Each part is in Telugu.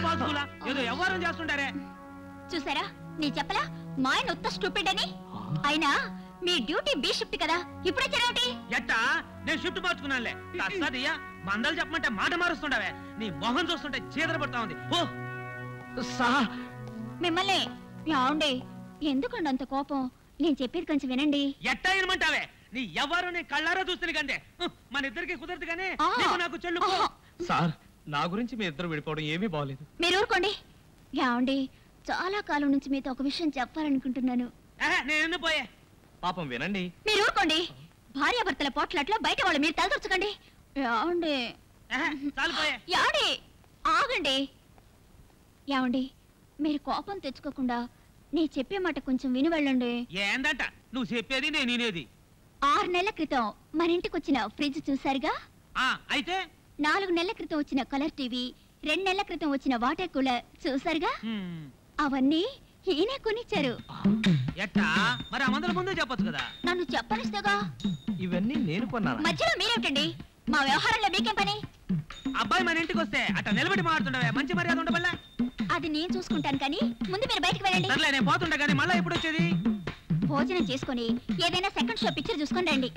అమాసులా ఏదో వ్యవహారం చేస్తుంటారే చూసారా నీ చెప్పలా మా ఆయన ఉత్త స్టూపిడ్ అని అయినా మీ డ్యూటీ బి షిఫ్ట్ కదా ఇప్పుడే చెరవటి ఎట్టా నేను షిఫ్ట్ మార్చుకున్నానులే తస్సదియ్యా మందలు చెప్పమంటే మాట మారుస్తుండవే నీ మొహం చూస్తుంటే చీదర పడతా ఉంది ఓ సార్ మిమ్మల్ని యాండి ఎందుకండి అంత కోపం నేను చెప్పేది కొంచెం వినండి ఎట్టా వినమంటావే నీ ఎవరు నీ కళ్ళారా చూస్తుంది కంటే హ్, మన ఇద్దరికి కుదరదు కానీ ఆ. నీకు నాకు చెల్లు పో. ఆహా. సార్ నా గురించి మీ ఇద్దరు విడిపోవడం ఏమీ బాగలేదు మీరు ఊరుకోండి యాండి చాలా కాలం నుంచి మీతో ఒక విషయం చెప్పాలనుకుంటున్నాను ఆహా, నేను ఎందుకు పోయే పాపం వినండి మీరు ఊరుకోండి భార్యాభర్తల పోట్లాట్లో బయట వాళ్ళు మీరు తలదొచ్చకండి యాండి ఆహా, చాలు పోయే యాండి ఆగండి యాండి మీరు కోపం తెచ్చుకోకుండా నీ చెప్పే మాట కొంచెం విని వెళ్ళండి ఏందంట నువ్వు చెప్పేది నేను వినేది ఆరు నెలల క్రితం మన ఇంటికి వచ్చిన ఫ్రిడ్జ్ చూసారుగా ఆ అయితే నాలుగు నెలల క్రితం వచ్చిన కలర్ టీవీ రెండు నెలల క్రితం వచ్చిన వాటర్ కూలర్ చూసారుగా హ్మ్, అవన్నీ ఈయనే కొనిచ్చారు ఎట్టా మరి ఆ మందుల ముందే చెప్పొచ్చు కదా నన్ను చెప్పనిస్తేగా ఇవన్నీ నేను కొన్నాను మధ్యలో మీరేమిటండి మా వ్యవహారంలో మీకేం పని అబ్బాయి మన ఇంటికి వస్తే అట్ట నిలబడి మాడుతుండవే మంచి మర్యాద ఉండవల్లా అది నేను చూసుకుంటాను కానీ ముందు మీరు బయటికి వెళ్ళండి సర్లే నేను పోతుండే కానీ మళ్ళా ఎప్పుడు వచ్చేది భోజనం చేసుకొని ఏదైనా సెకండ్ షో పిక్చర్ చూసుకొని రండి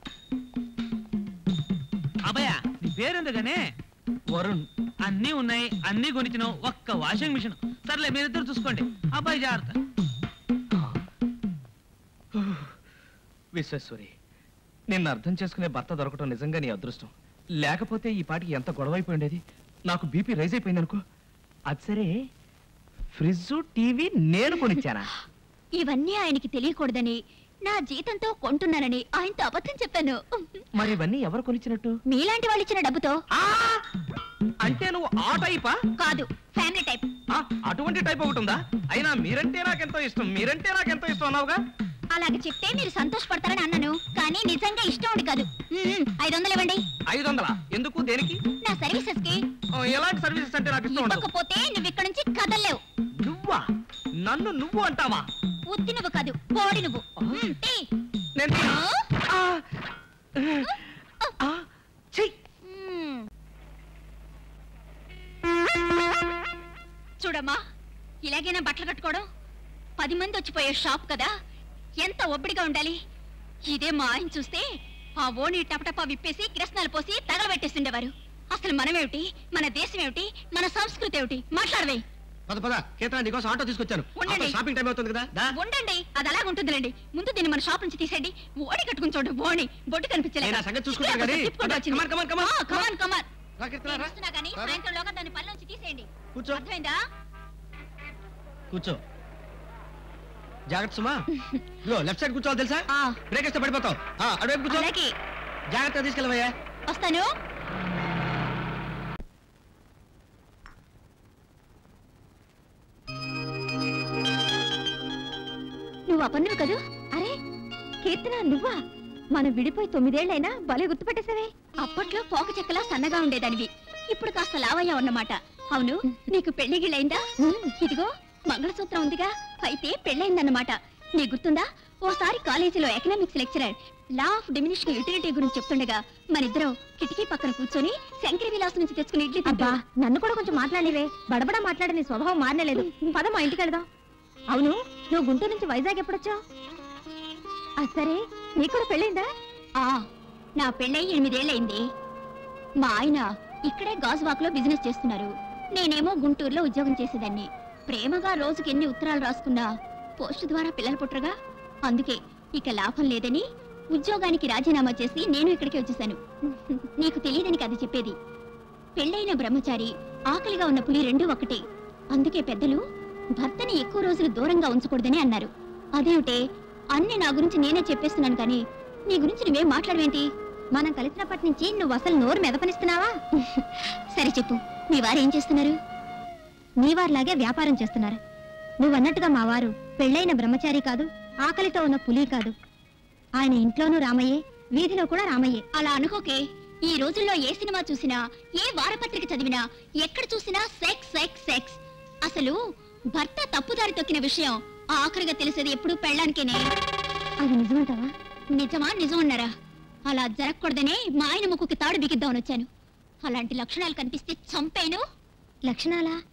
అబ్బాయ నీ పేరెందుకనే వరుణ్ అన్నీ ఉన్నాయి అన్నీ కొనిచ్చినావు ఒక్క వాషింగ్ మిషన్ సర్లే మీరిద్దరు చూసుకోండి అబ్బాయి జాగ్రత్త విశ్వేశ్వరి నిన్ను అర్థం చేసుకునే భర్త దొరకటం నిజంగా నీ అదృష్టం లేకపోతే ఈ పాటికి ఎంత గొడవ అయిపోయి ఉండేది నాకు బీపీ రైజ్ అయిపోయింది అనుకో అది సరే ఫ్రిడ్జ్ టీవీ నేను కొనిచ్చానా ఇవన్నీ ఆయనకి తెలియకూడదని నా జీతంతో కొంటున్నానని ఆయనతో అబద్ధం చెప్పాను మరి ఇవన్నీ ఎవరు కొనిచ్చినట్టు మీలాంటి వాళ్ళు ఇచ్చిన డబ్బుతో ఆ! అంటే నువ్వు ఆ టైపా కాదు ఫ్యామిలీ టైప్ ఆ, అటువంటి టైప్ ఒకటి ఉందా అయినా మీరంటే నాకెంతో ఇష్టం మీరంటే నాకెంతో ఇష్టం అన్నావుగా అలాగే చెప్తే మీరు సంతోషపడతారని అన్నాను కానీ నిజంగా ఇష్టం ఉండి కాదు మ్మ్, ఐదు వందలు ఇవ్వండి ఐదు వందల ఎందుకు దేనికి నా సర్వీసెస్ కి ఆ, ఎలాంటి సర్వీసెస్ అంటే నాకు ఇష్టం ఉండదు ఇవ్వకపోతే నువ్వు ఇక్కడ నుంచి కదలలేవు నువ్వా నన్ను నువ్వు అంటావా ఉత్తి నువ్వు కాదు పోడి నువ్వు మ్మ్, తీ. నేను ఆ? ఆ! ఆ! ఛీ! మ్మ్. చూడమ్మా ఇలాగైనా బట్టలు కట్టుకోవడం పది మంది వచ్చిపోయే షాప్ కదా ఎంత ఒబ్బడిగా ఉండాలి ఇదే మా ఆయన చూస్తే ఆ ఓణి టపటపా విప్పేసి కిరసనాలు పోసి తగలబెట్టేస్తుండేవారు అసలు మనమేమిటి మన దేశం ఏమిటి మన సంస్కృతి ఏమిటి మాట్లాడవే పద పద కేతన నీకోసం ఆటో తీసుకొచ్చాను ఉండండి. ఆటో షాపింగ్ టైం అవుతుంది కదా దా. ఉండండి అది అలాగ ఉంటుందిలేండి ముందు దీన్ని మన షాప్ నుంచి తీసేయండి ఓడి కట్టుకుని చూడండి ఓణి బొట్టు కనిపించలేదు నేను ఆ సంగతి చూసుకుంటాను కానీ. Come on, come on, come on. కమాన్ కమాన్ రా, కీర్తన, రా. వస్తున్నా కానీ రా, రా. సాయంత్రంలోగా దాన్ని పళ్ళ నుంచి తీసేయండి కూర్చో అర్థమైందా కూర్చో జాగ్రత్త సుమా ఇదిగో లెఫ్ట్ సైడ్ కూర్చోవాలి తెలుసా ఆ, బ్రేక్ వేస్తే పడిపోతావు ఆ, అటువైపు కూర్చో అలాగే జాగ్రత్తగా తీసుకెళ్ళవయ్యా వస్తాను నువ్వు అపన్నువు కదూ అరే కీర్తన నువ్వా మనం విడిపోయి తొమ్మిదేళ్లైనా భలే గుర్తుపెట్టేసావే అప్పట్లో పోక చెక్కలా సన్నగా ఉండేదానివి ఇప్పుడు కాస్త లావయ్యా ఉన్నమాట అవును నీకు పెళ్లి గిళ్ళైందా ఇదిగో మంగళసూత్రం ఉందిగా అయితే పెళ్ళైందన్నమాట నీ గుర్తుందా ఓసారి కాలేజీలో economics lecturer law of diminishing utility గురించి చెప్తుండగా మనిద్దరం కిటికీ పక్కన కూర్చొని శంకరి విలాస్ నుంచి తెచ్చుకుని ఇడ్లీ అబ్బా నన్ను కూడా కొంచెం మాట్లాడివే బడబడ మాట్లాడని స్వభావం మారలేదు పద మా ఇంటికి వెళదాం అవును నువ్వు గుంటూరు నుంచి వైజాగ్ ఎప్పుడొచ్చావు సరే నీకు కూడా పెళ్ళైందా ఆ నా పెళ్ళై ఎనిమిదేళ్ళయింది మా ఆయన ఇక్కడే గాజువాక్ లో బిజినెస్ చేస్తున్నారు నేనేమో గుంటూరులో ఉద్యోగం చేసేదాన్ని ప్రేమగా రోజుకి ఎన్ని ఉత్తరాలు రాసుకున్నా పోస్ట్ ద్వారా పిల్లలు పుట్టరుగా అందుకే ఇక లాభం లేదని ఉద్యోగానికి రాజీనామా చేసి నేను ఇక్కడికి వచ్చేసాను నీకు తెలియదని కదా చెప్పేది పెళ్ళైన బ్రహ్మచారి ఆకలిగా ఉన్న పులి రెండూ ఒకటే అందుకే పెద్దలు భర్తని ఎక్కువ రోజులు దూరంగా ఉంచకూడదని అన్నారు అదేమిటే అన్ని నా గురించి నేనే చెప్పేస్తున్నాను కానీ నీ గురించి నువ్వేం మాట్లాడవేంటి మనం కలిసినప్పటి నుంచి నువ్వు అసలు నోరు మెదపనిస్తున్నావా సరే చెప్పు మీ వారు ఏం చేస్తున్నారు మీ వారిలాగే వ్యాపారం చేస్తున్నారు నువ్వన్నట్టుగా మా వారు పెళ్ళైన బ్రహ్మచారి కాదు ఆకలితో ఉన్న పులి కాదు ఆయన ఇంట్లోనూ రామయ్యే వీధిలో కూడా రామయ్యే అలా అనుకోకే ఈ రోజుల్లో ఏ సినిమా చూసినా ఏ వారపత్రిక చదివినా ఎక్కడ చూసినా సెక్స్ సెక్స్ సెక్స్ అసలు భర్త తప్పుదారి తొక్కిన విషయం ఆఖరిగా తెలిసేది ఎప్పుడు పెళ్ళానికేనే అది నిజమంటావా నిజమా నిజం అన్నారా అలా జరగకూడదనే మా ఆయన ముక్కుకి తాడు బిగిద్దామని వచ్చాను అలాంటి లక్షణాలు కనిపిస్తే చంపేను లక్షణాలా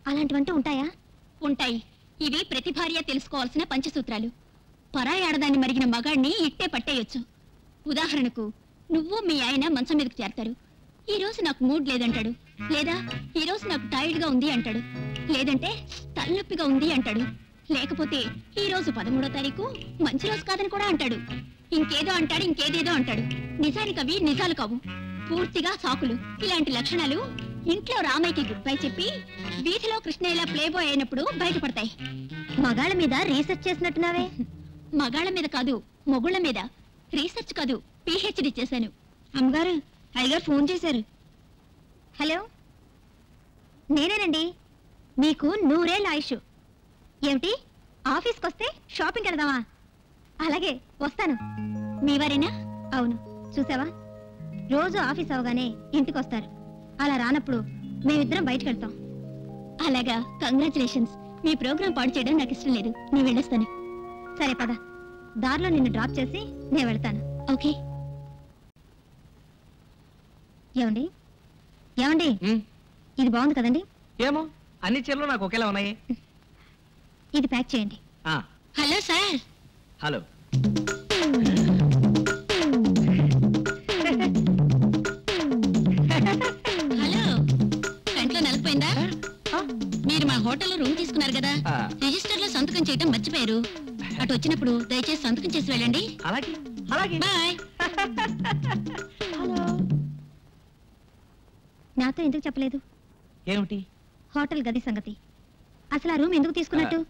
అలాంటివంటూ ఉంటాయా ఉంటాయి ఇవి ప్రతి భార్య తెలుసుకోవాల్సిన పంచసూత్రాలు పరాయి ఆడదాన్ని మరిగిన మగాడిని ఇట్టే పట్టేయొచ్చు ఉదాహరణకు నువ్వు మీ ఆయన మంచం మీదకు చేరతారు ఈ రోజు నాకు మూడ్ లేదంటాడు లేదా ఈ రోజు నాకు టైర్డ్ గా ఉంది అంటాడు లేదంటే తలనొప్పిగా ఉంది అంటాడు లేకపోతే ఈ రోజు పదమూడో తారీఖు మంచి రోజు కాదని కూడా అంటాడు ఇంకేదో అంటాడు ఇంకేదేదో అంటాడు నిజానికి అవి నిజాలు కావు పూర్తిగా సాకులు ఇలాంటి లక్షణాలు ఇంట్లో రామయ్యకి గుడ్ బై చెప్పి వీధిలో కృష్ణయ్యలా ప్లేబాయ్ అయినప్పుడు బయటపడతాయి మగాళ్ళ మీద రీసెర్చ్ చేసినట్టున్నావే మగాళ్ళ మీద కాదు మొగుళ్ళ మీద రీసెర్చ్ కాదు పిహెచ్డి చేశాను అమ్మగారు అయ్యగారు ఫోన్ చేశారు హలో నేనేనండి మీకు నూరేళ్ళ ఆయుష్ ఏమిటి ఆఫీస్కి వస్తే షాపింగ్ వెళదామా అలాగే వస్తాను మీ వారేనా అవును చూసావా రోజు ఆఫీస్ అవగానే ఇంటికి వస్తారు అలా రానప్పుడు మేమిద్దరం బయటకు వెళ్తాం అలాగా కంగ్రాచులేషన్స్ మీ ప్రోగ్రాం పాడు చేయడం నాకు ఇష్టం లేదు నేను వెళ్ళొస్తాను సరే పద దారిలో నిన్ను డ్రాప్ చేసి నేను వెళ్తాను ఓకే ఏమండి ఏమండి ఉమ్, ఇది బాగుంది కదండి ఏమో అన్ని చీరలు నాకు ఒకేలా ఉన్నాయి ఇది ప్యాక్ చేయండి ఆ, హలో సార్ హలో హలో కంట్లో నలిపోయిందా మీరు మా హోటల్లో రూమ్ తీసుకున్నారు కదా ఆ. రిజిస్టర్ లో సంతకం చేయడం మర్చిపోయారు అటు వచ్చినప్పుడు దయచేసి సంతకం చేసి వెళ్ళండి అలాగే అలాగే బాయ్ నాతో ఎందుకు చెప్పలేదు ఏమిటి హోటల్ గది సంగతి అసలు ఆ రూమ్ ఎందుకు తీసుకున్నట్టు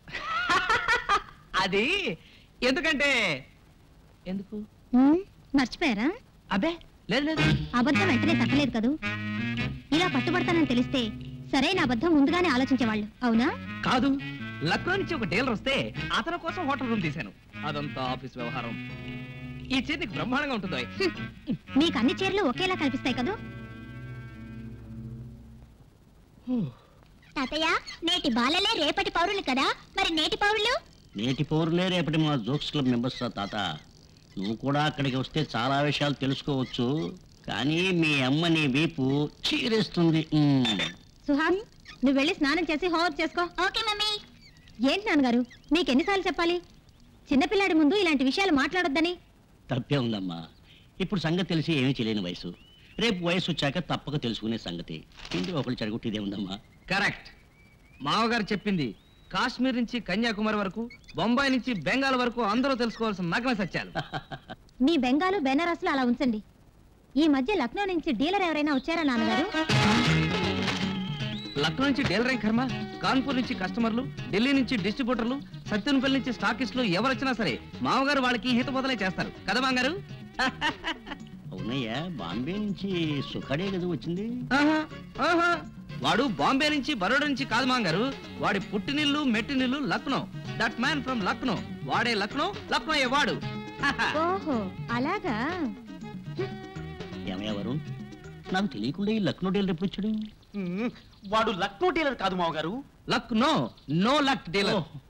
అది ఎందుకంటే ఎందుకు ఉమ్, మర్చిపోయారా అబ్బే లేదు లేదు అబద్ధం వెంటనే తట్టలేదు కదూ ఇలా పట్టుబడతానని తెలిస్తే సరైన అబద్ధం ముందుగానే ఆలోచించేవాళ్ళు అవునా కాదు లక్నో నుంచి ఒక డీలర్ వస్తే అతని కోసం హోటల్ రూమ్ తీశాను అదంతా ఆఫీస్ వ్యవహారం ఈ చీర నీకు బ్రహ్మాండంగా ఉంటుందో మీకు అన్ని చీరలు ఒకేలా కనిపిస్తాయి కదూ తాతయ్య నేటి బాలలే రేపటి పౌరులు కదా మరి నేటి పౌరులు నేటి పౌరులే రేపటి మా జోక్స్ క్లబ్ మెంబర్స్ రా తాత నువ్వు కూడా అక్కడికి వస్తే చాలా విషయాలు తెలుసుకోవచ్చు కానీ మీ అమ్మ నీ వీపు చీరేస్తుంది ఉమ్. సుహాస్ నువ్వు వెళ్ళి స్నానం చేసి హోంవర్క్ చేసుకో ఓకే మమ్మీ ఏంటి నాన్నగారు మీకు ఎన్నిసార్లు చెప్పాలి చిన్నపిల్లాడి ముందు ఇలాంటి విషయాలు మాట్లాడొద్దని తప్పే ఉందమ్మా ఇప్పుడు సంగతి తెలిసి ఏమీ తెలియని వయసు రేపు వయసు వచ్చాక తప్పక తెలుసుకునే సంగతి ఇంటి ఒకళ్ళు చెడగొట్టేదే ఉందమ్మా కరెక్ట్ మావగారు చెప్పింది కాశ్మీర్ నుంచి కన్యాకుమారి వరకు బొంబాయి నుంచి బెంగాల్ వరకు అందరూ తెలుసుకోవాల్సిన నగ్న సత్యాలు మీ బెంగాలు బెనారస్లు అలా ఉంచండి ఈ మధ్య లక్నో నుంచి డీలర్ ఎవరైనా వచ్చారా నాన్నగారు లక్నో నుంచి డీలరింగ్ కర్మ కాన్పూర్ నుంచి కస్టమర్లు ఢిల్లీ నుంచి డిస్ట్రిబ్యూటర్లు సత్యనపల్లి నుంచి స్టాకిస్టులు ఎవరు వచ్చినా సరే మామగారు వాళ్ళకి హిత బదులే చేస్తారు కదా మామగారు అవునయ్యా బాంబే నుంచి సుఖడే కదా వచ్చింది ఆహా, ఆహా. వాడు బాంబే నుంచి బరోడా నుంచి కాదు మాంగారు వాడి పుట్టినిల్లు మెట్టినిల్లు Lucknow that man from Lucknow వాడే లక్నో లక్నో ఏ వాడు ఓహో అలాగా ఏమయ్య వరుణ్ నాకు తెలియకుండా ఈ లక్నో డీలర్ ఎప్పుడు వచ్చాడు వాడు లక్నో డీలర్ కాదు మావగారు లక్నో నో లక్ డీలర్ ఓహ్.